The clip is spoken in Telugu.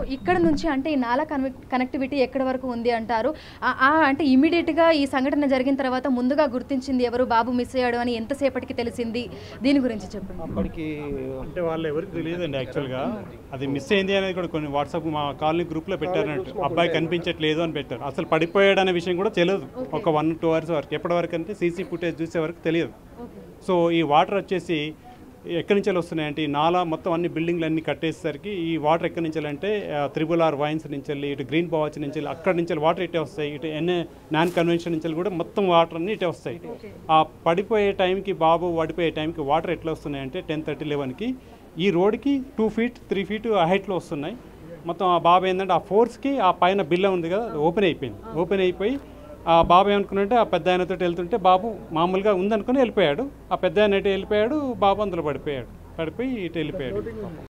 ఇక్కడ నుంచి అంటే ఈ నాలా కనెక్ కనెక్టివిటీ ఎక్కడి వరకు ఉంది అంటారు ఆ- ఆ అంటే ఇమీడియట్గా ఈ సంఘటన జరిగిన తర్వాత ముందుగా గుర్తించింది ఎవరు బాబు మిస్ అయ్యాడు అని ఎంతసేపటికి తెలిసింది దీని గురించి చెప్పండి అప్పటికి అంటే వాళ్ళు ఎవరికి తెలియదండి యాక్చువల్గా అది మిస్ అయింది అనేది కూడా కొన్ని వాట్సాప్ మా కాలనీ గ్రూప్లో పెట్టారన్నట్టు అబ్బాయి కనిపించట్లేదు అని పెట్టారు అసలు పడిపోయాడు అనే విషయం కూడా తెలియదు ఒక వన్ టూ అవర్స్ వరకు ఎప్పటి వరకు అంటే సీసీ ఫుటేజ్ చూసే వరకు తెలియదు సో ఈ వాటర్ వచ్చేసి ఎక్కడి నుంచి వస్తున్నాయంటే ఈ నాలా మొత్తం అన్ని బిల్డింగ్లు అన్ని కట్టేసరికి ఈ వాటర్ ఎక్కడి నుంచి అంటే త్రిబుల్ ఆర్ వైన్స్ నుంచి వెళ్ళి ఇటు గ్రీన్ బావాచ్ నుంచి వెళ్ళి అక్కడి నుంచి వాటర్ ఇటే వస్తాయి ఇటు ఎన్ఏ నాన్ కన్వెన్షన్ నుంచి వెళ్ళి కూడా మొత్తం వాటర్ అన్ని ఇటే వస్తాయి ఆ పడిపోయే టైంకి బాబు పడిపోయే టైంకి వాటర్ ఎట్లా వస్తున్నాయంటే టెన్ థర్టీ లెవెన్కి ఈ రోడ్కి టూ ఫీట్ త్రీ ఫీట్ హైట్లో వస్తున్నాయి మొత్తం ఆ బాబు ఏంటంటే ఆ ఫోర్స్కి ఆ పైన బిల్ల ఉంది కదా అది ఓపెన్ అయిపోయింది ఓపెన్ అయిపోయి ఆ బాబు ఏమనుకున్నట్టే ఆ పెద్ద ఆయనతో వెళ్తుంటే బాబు మామూలుగా ఉందనుకుని వెళ్ళిపోయాడు ఆ పెద్ద ఆయన ఇటు వెళ్ళిపోయాడు బాబు అందులో పడిపోయాడు పడిపోయి ఇటు వెళ్ళిపోయాడు